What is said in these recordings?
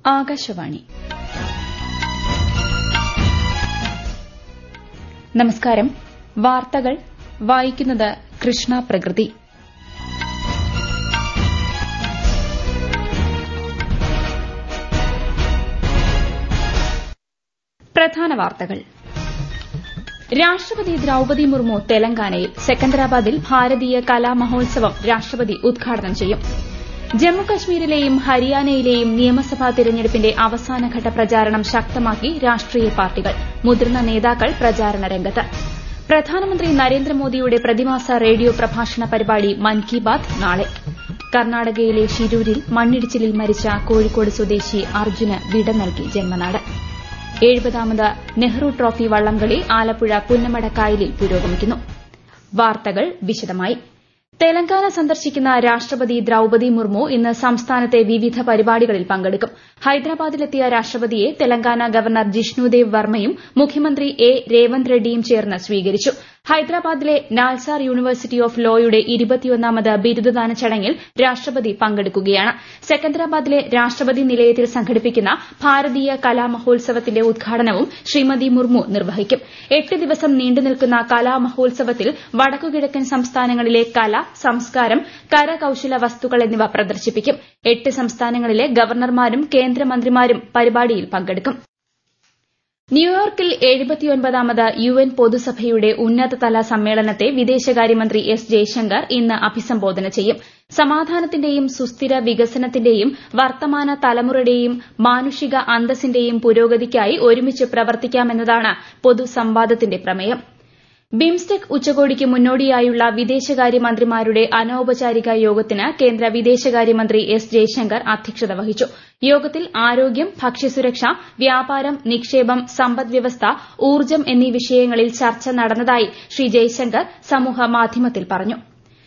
ആകാശവാണി നമസ്കാരം വാർത്തകൾ വായിക്കുന്നത് കൃഷ്ണ പ്രകൃതി പ്രധാന വാർത്തകൾ രാഷ്ട്രപതി ദ്രൌപതി മുർമു തെലങ്കാനയിൽ സെക്കന്ദരാബാദിൽ ഭാരതീയ കലാമഹോത്സവം രാഷ്ട്രപതി ഉദ്ഘാടനം ചെയ്യും ജമ്മുകശ്മീരിലെയും ഹരിയാനയിലെയും നിയമസഭാ തിരഞ്ഞെടുപ്പിന്റെ അവസാനഘട്ട പ്രചാരണം ശക്തമാക്കി രാഷ്ട്രീയ പാർട്ടികൾ മുതിർന്ന നേതാക്കൾ പ്രചാരണ രംഗത്ത് പ്രധാനമന്ത്രി നരേന്ദ്രമോദിയുടെ പ്രതിമാസ റേഡിയോ പ്രഭാഷണ പരിപാടി മൻ കി ബാത് നാളെ കർണാടകയിലെ ഷിരൂരിൽ മണ്ണിടിച്ചിലിൽ മരിച്ച കോഴിക്കോട് സ്വദേശി അർജുന് വിട നൽകി ജന്മനാട് എഴുപതാമത് നെഹ്റു ട്രോഫി വള്ളംകളി ആലപ്പുഴ പുന്നമടക്കായലിൽ പുരോഗമിക്കുന്നു വാർത്തകൾ വിശദമായി തെലങ്കാന സന്ദർശിക്കുന്ന രാഷ്ട്രപതി ദ്രൌപതി മുർമു ഇന്ന് സംസ്ഥാനത്തെ വിവിധ പരിപാടികളിൽ പങ്കെടുക്കും ഹൈദരാബാദിലെത്തിയ രാഷ്ട്രപതിയെ തെലങ്കാന ഗവർണർ ജിഷ്ണുദേവ് വർമ്മയും മുഖ്യമന്ത്രി എ രേവന്ത് റെഡ്ഡിയും ചേർന്ന് സ്വീകരിച്ചു ഹൈദരാബാദിലെ നാൽസാർ യൂണിവേഴ്സിറ്റി ഓഫ് ലോയുടെ ഇരുപത്തിയൊന്നാമത് ബിരുദദാന ചടങ്ങിൽ രാഷ്ട്രപതി പങ്കെടുക്കുകയാണ് സെക്കന്ദരാബാദിലെ രാഷ്ട്രപതി നിലയത്തിൽ സംഘടിപ്പിക്കുന്ന ഭാരതീയ കലാമഹോത്സവത്തിന്റെ ഉദ്ഘാടനവും ശ്രീമതി മുർമു നിർവഹിക്കും എട്ട് ദിവസം നീണ്ടുനിൽക്കുന്ന കലാമഹോത്സവത്തിൽ വടക്കുകിഴക്കൻ സംസ്ഥാനങ്ങളിലെ കല സംസ്കാരം കരകൌശല വസ്തുക്കൾ എന്നിവ പ്രദർശിപ്പിക്കും എട്ട് സംസ്ഥാനങ്ങളിലെ ഗവർണർമാരും കേന്ദ്രമന്ത്രിമാരും പരിപാടിയിൽ പങ്കെടുക്കും ന്യൂയോർക്കിൽ എഴുപത്തിയൊൻപതാമത് യു എൻ പൊതുസഭയുടെ ഉന്നതതല സമ്മേളനത്തെ വിദേശകാര്യമന്ത്രി എസ് ജയശങ്കർ ഇന്ന് അഭിസംബോധന ചെയ്യും സമാധാനത്തിന്റെയും സുസ്ഥിര വികസനത്തിന്റെയും വർത്തമാന തലമുറയുടെയും മാനുഷിക അന്തസ്സിന്റെയും പുരോഗതിക്കായി ഒരുമിച്ച് പ്രവർത്തിക്കാമെന്നതാണ് പൊതുസംവാദത്തിന്റെ പ്രമേയം ബിംസ്റ്റെക് ഉച്ചകോടിക്ക് മുന്നോടിയായുള്ള വിദേശകാര്യമന്ത്രിമാരുടെ അനൌപചാരിക യോഗത്തിന് കേന്ദ്ര വിദേശകാര്യമന്ത്രി എസ് ജയശങ്കർ അധ്യക്ഷത വഹിച്ചു യോഗത്തിൽ ആരോഗ്യം ഭക്ഷ്യസുരക്ഷ വ്യാപാരം നിക്ഷേപം സമ്പദ്വ്യവസ്ഥ ഊർജ്ജം എന്നീ വിഷയങ്ങളിൽ ചർച്ച നടന്നതായി ശ്രീ ജയശങ്കർ സമൂഹമാധ്യമത്തിൽ പറഞ്ഞു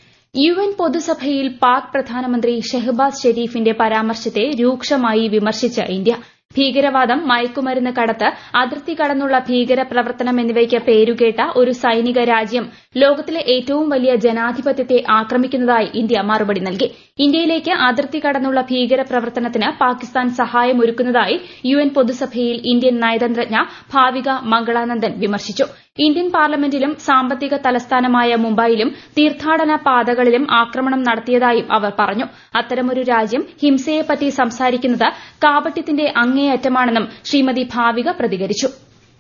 യു എൻ പൊതുസഭയിൽ പാക് പ്രധാനമന്ത്രി ഷെഹ്ബാസ് ഷെരീഫിന്റെ പരാമർശത്തെ രൂക്ഷമായി വിമർശിച്ച് ഇന്ത്യ ഭീകരവാദം മയക്കുമരുന്ന് കടത്ത് അതിർത്തി കടന്നുള്ള ഭീകര പ്രവർത്തനം എന്നിവയ്ക്ക് പേരുകേട്ട ഒരു സൈനിക രാജ്യം ലോകത്തിലെ ഏറ്റവും വലിയ ജനാധിപത്യത്തെ ആക്രമിക്കുന്നതായി ഇന്ത്യ മറുപടി നൽകി ഇന്ത്യയിലേക്ക് അതിർത്തി കടന്നുള്ള ഭീകര പ്രവർത്തനത്തിന് പാകിസ്ഥാൻ സഹായമൊരുക്കുന്നതായി യു എൻ പൊതുസഭയിൽ ഇന്ത്യൻ നയതന്ത്രജ്ഞ ഭാവിക മംഗളാനന്ദൻ വിമർശിച്ചു ഇന്ത്യൻ പാർലമെന്റിലും സാമ്പത്തിക തലസ്ഥാനമായ മുംബൈയിലും തീർത്ഥാടന പാതകളിലും ആക്രമണം നടത്തിയതായും അവർ പറഞ്ഞു അത്തരമൊരു രാജ്യം ഹിംസയെപ്പറ്റി സംസാരിക്കുന്നത് കാപട്യത്തിന്റെ അങ്ങേയറ്റമാണെന്നും ശ്രീമതി ഭാവിക പ്രതികരിച്ചു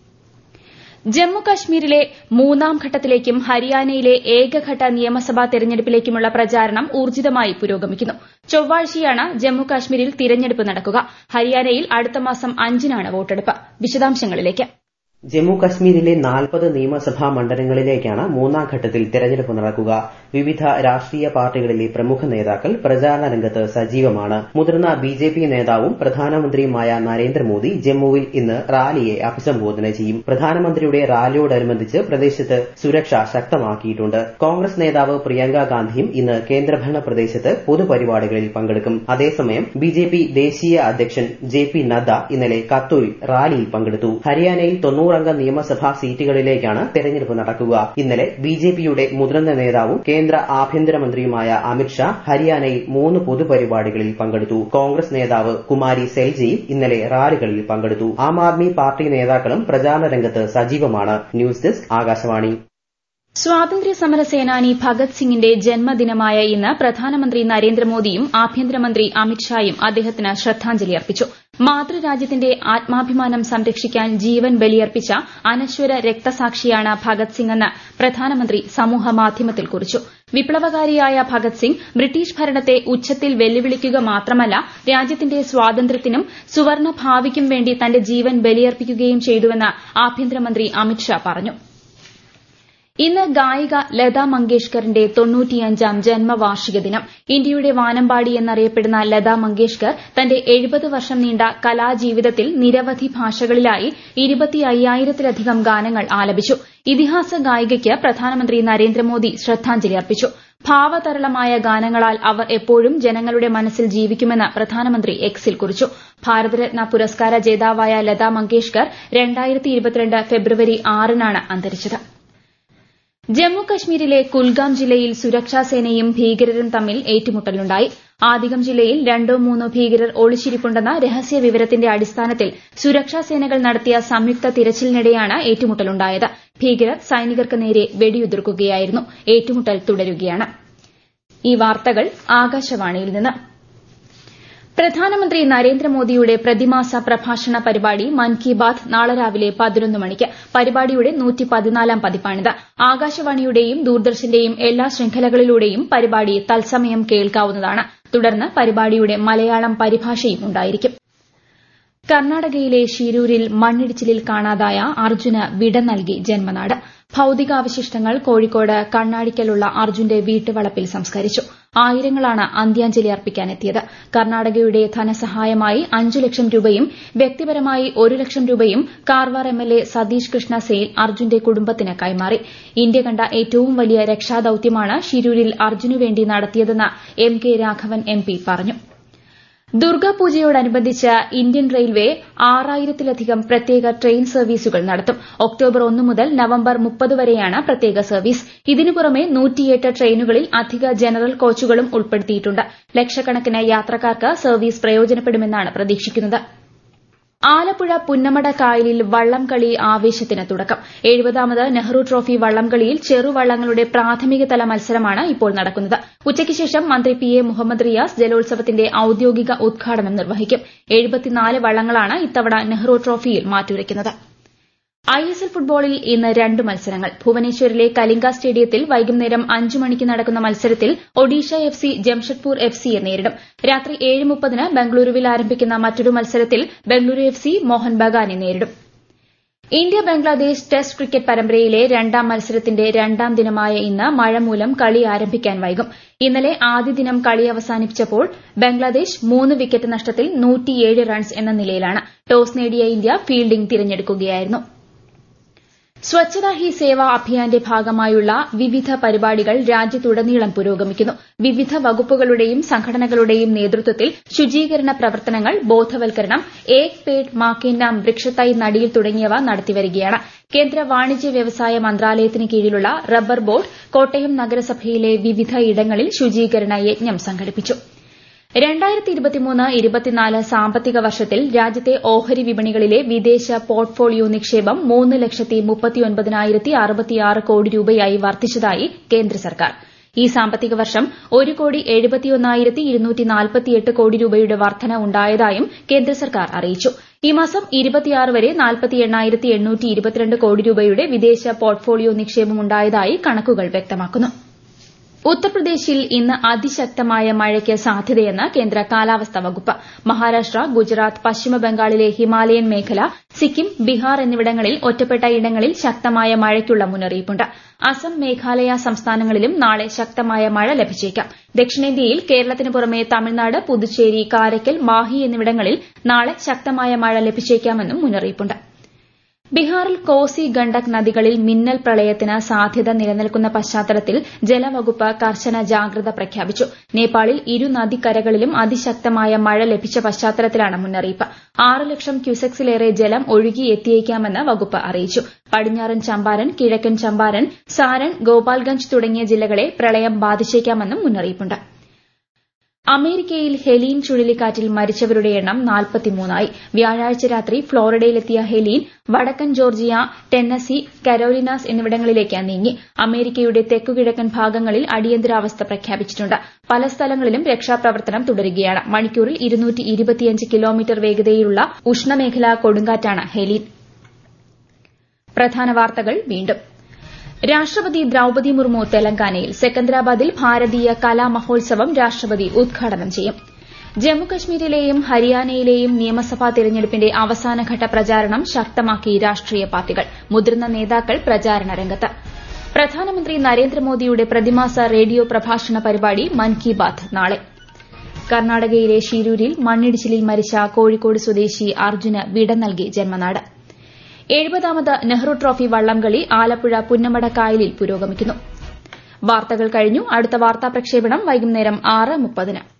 ജമ്മു കശ്മീരിലെ മൂന്നാം ഘട്ടത്തിലേക്കും ഹരിയാനയിലെ ഏകഘട്ട നിയമസഭാ തെരഞ്ഞെടുപ്പിലേക്കുമുള്ള പ്രചാരണം ഊർജ്ജിതമായി പുരോഗമിക്കുന്നു ചൊവ്വാഴ്ചയാണ് ജമ്മു കശ്മീരിൽ തിരഞ്ഞെടുപ്പ് നടക്കുക ഹരിയാനയിൽ അടുത്ത മാസം അഞ്ചിനാണ് വോട്ടെടുപ്പ് വിശദാംശങ്ങളിലേക്ക് ജമ്മു കശ്മീരിലെ നാൽപ്പത് നിയമസഭാ മണ്ഡലങ്ങളിലേക്കാണ് മൂന്നാം ഘട്ടത്തിൽ തെരഞ്ഞെടുപ്പ് നടക്കുക വിവിധ രാഷ്ട്രീയ പാർട്ടികളിലെ പ്രമുഖ നേതാക്കൾ പ്രചാരണ രംഗത്ത് സജീവമാണ് മുതിർന്ന ബി ജെ പി നേതാവും പ്രധാനമന്ത്രിയുമായ നരേന്ദ്രമോദി ജമ്മുവിൽ ഇന്ന് റാലിയെ അഭിസംബോധന ചെയ്യും പ്രധാനമന്ത്രിയുടെ റാലിയോടനുബന്ധിച്ച് പ്രദേശത്ത് സുരക്ഷ ശക്തമാക്കിയിട്ടുണ്ട് കോൺഗ്രസ് നേതാവ് പ്രിയങ്ക ഗാന്ധിയും ഇന്ന് കേന്ദ്രഭരണ പ്രദേശത്ത് പൊതുപരിപാടികളിൽ പങ്കെടുക്കും അതേസമയം ബി ജെ പി ദേശീയ അധ്യക്ഷൻ ജെ പി നദ്ദ ഇന്നലെ കത്തൂരിൽ റാലിയിൽ പങ്കെടുത്തു ഹരിയാനയിൽ തൊണ്ണൂറംഗ നിയമസഭാ സീറ്റുകളിലേക്കാണ് തെരഞ്ഞെടുപ്പ് നടക്കുക ഇന്നലെ ബി ജെ പിയുടെ മുതിർന്ന നേതാവും കേന്ദ്ര ആഭ്യന്തരമന്ത്രിയുമായ അമിത്ഷാ ഹരിയാനയിൽ മൂന്ന് പൊതുപരിപാടികളിൽ പങ്കെടുത്തു കോൺഗ്രസ് നേതാവ് കുമാരി സെൽജിയും ഇന്നലെ റാലികളിൽ പങ്കെടുത്തു ആം ആദ്മി പാർട്ടി നേതാക്കളും പ്രചാരണ രംഗത്ത് സജീവമാണ് ന്യൂസ് ഡെസ്ക് ആകാശവാണി സ്വാതന്ത്ര്യ സമര സേനാനി ഭഗത് സിംഗിന്റെ ജന്മദിനമായ ഇന്ന് പ്രധാനമന്ത്രി നരേന്ദ്രമോദിയും ആഭ്യന്തരമന്ത്രി അമിത്ഷായും അദ്ദേഹത്തിന് ശ്രദ്ധാഞ്ജലി അർപ്പിച്ചു മാതൃരാജ്യത്തിന്റെ ആത്മാഭിമാനം സംരക്ഷിക്കാൻ ജീവൻ ബലിയർപ്പിച്ച അനശ്വര രക്തസാക്ഷിയാണ് ഭഗത് സിംഗ് എന്ന് പ്രധാനമന്ത്രി സമൂഹമാധ്യമത്തിൽ കുറിച്ചു വിപ്ലവകാരിയായ ഭഗത് സിംഗ് ബ്രിട്ടീഷ് ഭരണത്തെ ഉച്ചത്തിൽ വെല്ലുവിളിക്കുക മാത്രമല്ല രാജ്യത്തിന്റെ സ്വാതന്ത്ര്യത്തിനും സുവർണ ഭാവിക്കും വേണ്ടി തന്റെ ജീവൻ ബലിയർപ്പിക്കുകയും ചെയ്തുവെന്ന് ആഭ്യന്തരമന്ത്രി അമിത്ഷാ പറഞ്ഞു ഇന്ന് ഗായിക ലതാ മങ്കേഷ്കറിന്റെ തൊണ്ണൂറ്റിയഞ്ചാം ജന്മവാർഷിക ദിനം ഇന്ത്യയുടെ വാനമ്പാടി എന്നറിയപ്പെടുന്ന ലതാ മങ്കേഷ്കർ തന്റെ എഴുപത് വർഷം നീണ്ട കലാജീവിതത്തിൽ നിരവധി ഭാഷകളിലായി ഇരുപത്തി അയ്യായിരത്തിലധികം ഗാനങ്ങൾ ആലപിച്ചു ഇതിഹാസ ഗായികയ്ക്ക് പ്രധാനമന്ത്രി നരേന്ദ്രമോദി ശ്രദ്ധാഞ്ജലി അർപ്പിച്ചു ഭാവതരളമായ ഗാനങ്ങളാൽ അവർ എപ്പോഴും ജനങ്ങളുടെ മനസ്സിൽ ജീവിക്കുമെന്ന് പ്രധാനമന്ത്രി എക്സിൽ കുറിച്ചു ഭാരതരത്ന പുരസ്കാര ജേതാവായ ലതാ മങ്കേഷ്കർ ഫെബ്രുവരി ആറിനാണ് അന്തരിച്ചത് ജമ്മു കശ്മീരിലെ കുൽഗാം ജില്ലയിൽ സുരക്ഷാ സേനയും ഭീകരരും തമ്മിൽ ഏറ്റുമുട്ടലുണ്ടായി ആദികം ജില്ലയിൽ രണ്ടോ മൂന്നോ ഭീകരർ ഒളിച്ചിരിപ്പുണ്ടെന്ന രഹസ്യ വിവരത്തിന്റെ അടിസ്ഥാനത്തിൽ സുരക്ഷാ സേനകൾ നടത്തിയ സംയുക്ത തിരച്ചിലിനിടെയാണ് ഏറ്റുമുട്ടലുണ്ടായത് ഭീകരർ സൈനികർക്ക് നേരെ വെടിയുതിർക്കുകയായിരുന്നു ഏറ്റുമുട്ടൽ തുടരുകയാണ് ഈ വാർത്തകൾ ആകാശവാണിയിൽ നിന്ന് പ്രധാനമന്ത്രി നരേന്ദ്രമോദിയുടെ പ്രതിമാസ പ്രഭാഷണ പരിപാടി മൻ കി ബാത് നാളെ രാവിലെ പതിനൊന്ന് മണിക്ക് പരിപാടിയുടെ നൂറ്റിപ്പതിനാലാം പതിപ്പാണിത് ആകാശവാണിയുടെയും ദൂരദർശന്റെയും എല്ലാ ശൃംഖലകളിലൂടെയും പരിപാടി തത്സമയം കേൾക്കാവുന്നതാണ് തുടർന്ന് പരിപാടിയുടെ മലയാളം പരിഭാഷയും ഉണ്ടായിരിക്കും കർണാടകയിലെ ഷിരൂരിൽ മണ്ണിടിച്ചിലിൽ കാണാതായ അർജുന് വിട നൽകി ജന്മനാട് ഭൌതികാവശിഷ്ടങ്ങൾ കോഴിക്കോട് കണ്ണാടിക്കലുള്ള അർജുന്റെ വീട്ടുവളപ്പിൽ സംസ്കരിച്ചു ആയിരങ്ങളാണ് അന്ത്യാഞ്ജലി അർപ്പിക്കാനെത്തിയത് കർണാടകയുടെ ധനസഹായമായി അഞ്ചു ലക്ഷം രൂപയും വ്യക്തിപരമായി ഒരു ലക്ഷം രൂപയും കാർവാർ എംഎൽഎ സതീഷ് കൃഷ്ണ സെയിൽ അർജുന്റെ കുടുംബത്തിന് കൈമാറി ഇന്ത്യ കണ്ട ഏറ്റവും വലിയ രക്ഷാദൌത്യമാണ് ഷിരൂരിൽ അർജുനുവേണ്ടി നടത്തിയതെന്ന് M K Raghavan M P പറഞ്ഞു ദുർഗാപൂജയോടനുബന്ധിച്ച് ഇന്ത്യൻ റെയിൽവേ ആറായിരത്തിലധികം പ്രത്യേക ട്രെയിൻ സർവീസുകൾ നടത്തും ഒക്ടോബർ ഒന്ന് മുതൽ നവംബർ മുപ്പത് വരെയാണ് പ്രത്യേക സർവീസ് ഇതിനു പുറമെ നൂറ്റിയെട്ട് ട്രെയിനുകളിൽ അധിക ജനറൽ കോച്ചുകളും ഉൾപ്പെടുത്തിയിട്ടുണ്ട് ലക്ഷക്കണക്കിന് യാത്രക്കാർക്ക് സർവീസ് പ്രയോജനപ്പെടുമെന്നാണ് പ്രതീക്ഷിക്കുന്നത് ആലപ്പുഴ പുന്നമട കായലിൽ വള്ളംകളി ആവേശത്തിന് തുടക്കം എഴുപതാമത് നെഹ്റു ട്രോഫി വള്ളംകളിയിൽ ചെറുവള്ളങ്ങളുടെ പ്രാഥമികതല മത്സരമാണ് ഇപ്പോൾ നടക്കുന്നത് ഉച്ചയ്ക്ക് ശേഷം മന്ത്രി പി എ മുഹമ്മദ് റിയാസ് ജലോത്സവത്തിന്റെ ഔദ്യോഗിക ഉദ്ഘാടനം നിർവഹിക്കും എഴുപത്തിനാല് വള്ളങ്ങളാണ് ഇത്തവണ നെഹ്റു ട്രോഫിയിൽ മാറ്റുരയ്ക്കുന്നത് ഐഎസ്എൽ ഫുട്ബോളിൽ ഇന്ന് രണ്ട് മത്സരങ്ങൾ ഭുവനേശ്വറിലെ കലിംഗ സ്റ്റേഡിയത്തിൽ വൈകുന്നേരം അഞ്ച് മണിക്ക് നടക്കുന്ന മത്സരത്തിൽ Odisha F C Jamshedpur F സിയെ നേരിടും രാത്രി ഏഴ് മുപ്പതിന് ബംഗളൂരുവിൽ ആരംഭിക്കുന്ന മറ്റൊരു മത്സരത്തിൽ ബംഗളൂരു എഫ് സി മോഹൻ ബഗാനെ നേരിടും ഇന്ത്യ ബംഗ്ലാദേശ് ടെസ്റ്റ് ക്രിക്കറ്റ് പരമ്പരയിലെ രണ്ടാം മത്സരത്തിന്റെ രണ്ടാം ദിനമായ ഇന്ന് മഴ മൂലം കളി ആരംഭിക്കാൻ വൈകും ഇന്നലെ ആദ്യ ദിനം കളി അവസാനിപ്പിച്ചപ്പോൾ ബംഗ്ലാദേശ് മൂന്ന് വിക്കറ്റ് നഷ്ടത്തിൽ റൺസ് എന്ന നിലയിലാണ് ടോസ് നേടിയ ഇന്ത്യ ഫീൽഡിംഗ് തിരഞ്ഞെടുക്കുകയായിരുന്നു സ്വച്ഛതാ ഹി സേവ അഭിയാന്റെ ഭാഗമായുള്ള വിവിധ പരിപാടികൾ രാജ്യത്തുടനീളം പുരോഗമിക്കുന്നു വിവിധ വകുപ്പുകളുടെയും സംഘടനകളുടെയും നേതൃത്വത്തിൽ ശുചീകരണ പ്രവർത്തനങ്ങൾ ബോധവൽക്കരണം ഏക് പേഡ് മാ കെ നാം വൃക്ഷത്തൈ നടിയിൽ തുടങ്ങിയവ നടത്തിവരികയാണ് കേന്ദ്ര വാണിജ്യ വ്യവസായ മന്ത്രാലയത്തിന് കീഴിലുള്ള റബ്ബർ ബോർഡ് കോട്ടയം നഗരസഭയിലെ വിവിധ ഇടങ്ങളിൽ ശുചീകരണ യജ്ഞം സംഘടിപ്പിച്ചു സാമ്പത്തിക വർഷത്തിൽ രാജ്യത്തെ ഓഹരി വിപണികളിലെ വിദേശ പോർട്ട്ഫോളിയോ നിക്ഷേപം മൂന്ന് ലക്ഷത്തി മുപ്പത്തിയൊൻപതിനായിരത്തി അറുപത്തിയാറ് കോടി രൂപയായി വർദ്ധിച്ചതായി കേന്ദ്ര സർക്കാർ ഈ സാമ്പത്തിക വർഷം ഒരു കോടി എഴുപത്തിയൊന്നായിരത്തി ഇരുന്നൂറ്റി നാൽപ്പത്തിയെട്ട് കോടി രൂപയുടെ വർധന ഉണ്ടായതായും കേന്ദ്ര സർക്കാർ അറിയിച്ചു ഈ മാസം ഇരുപത്തിയാറ് വരെ നാൽപ്പത്തി എണ്ണായിരത്തി എണ്ണൂറ്റി ഇരുപത്തിരണ്ട് കോടി രൂപയുടെ വിദേശ പോർട്ട്ഫോളിയോ നിക്ഷേപം ഉണ്ടായതായി കണക്കുകൾ വ്യക്തമാക്കുന്നു ഉത്തർപ്രദേശിൽ ഇന്ന് അതിശക്തമായ മഴയ്ക്ക് സാധ്യതയെന്ന് കേന്ദ്ര കാലാവസ്ഥാ വകുപ്പ് മഹാരാഷ്ട്ര ഗുജറാത്ത് പശ്ചിമബംഗാളിലെ ഹിമാലയൻ മേഖല സിക്കിം ബീഹാർ എന്നിവിടങ്ങളിൽ ഒറ്റപ്പെട്ട ഇടങ്ങളിൽ ശക്തമായ മഴയ്ക്കുള്ള മുന്നറിയിപ്പുണ്ട് അസം മേഘാലയ സംസ്ഥാനങ്ങളിലും നാളെ ശക്തമായ മഴ ലഭിച്ചേക്കാം ദക്ഷിണേന്ത്യയിൽ കേരളത്തിന് പുറമെ തമിഴ്നാട് പുതുച്ചേരി കാരയ്ക്കൽ മാഹി എന്നിവിടങ്ങളിൽ നാളെ ശക്തമായ മഴ ലഭിച്ചേക്കാമെന്നും മുന്നറിയിപ്പുണ്ട് ബീഹാറിൽ കോസി ഗണ്ഡക് നദികളിൽ മിന്നൽ പ്രളയത്തിന് സാധ്യത നിലനിൽക്കുന്ന പശ്ചാത്തലത്തിൽ ജലവകുപ്പ് കർശന ജാഗ്രത പ്രഖ്യാപിച്ചു നേപ്പാളിൽ ഇരു നദിക്കരകളിലും അതിശക്തമായ മഴ ലഭിച്ച പശ്ചാത്തലത്തിലാണ് മുന്നറിയിപ്പ് ആറ് ലക്ഷം ക്യൂസെക്സിലേറെ ജലം ഒഴുകി എത്തിയേക്കാമെന്ന് വകുപ്പ് അറിയിച്ചു പടിഞ്ഞാറൻ ചമ്പാരൻ കിഴക്കൻ ചമ്പാരൻ സാരൺ ഗോപാൽഗഞ്ച് തുടങ്ങിയ ജില്ലകളെ പ്രളയം ബാധിച്ചേക്കാമെന്നും മുന്നറിയിപ്പുണ്ട് അമേരിക്കയിൽ ഹെലീൻ ചുഴലിക്കാറ്റിൽ മരിച്ചവരുടെ എണ്ണം നാൽപ്പത്തിമൂന്നായി വ്യാഴാഴ്ച രാത്രി ഫ്ളോറിഡയിലെത്തിയ ഹെലീൻ വടക്കൻ ജോർജിയ ടെന്നസി കരോലിനാസ് എന്നിവിടങ്ങളിലേക്ക് നീങ്ങി അമേരിക്കയുടെ തെക്കുകിഴക്കൻ ഭാഗങ്ങളിൽ അടിയന്തരാവസ്ഥ പ്രഖ്യാപിച്ചിട്ടുണ്ട് പല സ്ഥലങ്ങളിലും രക്ഷാപ്രവർത്തനം തുടരുകയാണ് മണിക്കൂറിൽ കിലോമീറ്റർ വേഗതയിലുള്ള ഉഷ്ണമേഖലാ കൊടുങ്കാറ്റാണ് ഹെലീൻ പ്രധാന വാർത്തകൾ വീണ്ടും രാഷ്ട്രപതി ദ്രൌപതി മുർമു തെലങ്കാനയിൽ സെക്കന്ദരാബാദിൽ ഭാരതീയ കലാമഹോത്സവം രാഷ്ട്രപതി ഉദ്ഘാടനം ചെയ്യും ജമ്മുകശ്മീരിലെയും ഹരിയാനയിലെയും നിയമസഭാ തെരഞ്ഞെടുപ്പിന്റെ അവസാനഘട്ട പ്രചാരണം ശക്തമാക്കി രാഷ്ട്രീയ പാർട്ടികൾ മുതിർന്ന നേതാക്കൾ പ്രചാരണ രംഗത്ത് പ്രധാനമന്ത്രി നരേന്ദ്രമോദിയുടെ പ്രതിമാസ റേഡിയോ പ്രഭാഷണ പരിപാടി മൻ കി ബാത് നാളെ കർണാടകയിലെ ഷീരൂരിൽ മണ്ണിടിച്ചിലിൽ മരിച്ച കോഴിക്കോട് സ്വദേശി അർജുന് വിട നൽകി ജന്മനാട് എഴുപതാമത് നെഹ്റു ട്രോഫി വള്ളംകളി ആലപ്പുഴ പുന്നമട കായലിൽ പുരോഗമിക്കുന്നു വാർത്തകൾ കഴിഞ്ഞു അടുത്ത വാർത്താ പ്രക്ഷേപണം വൈകുന്നേരം ആറ് മുപ്പതിന്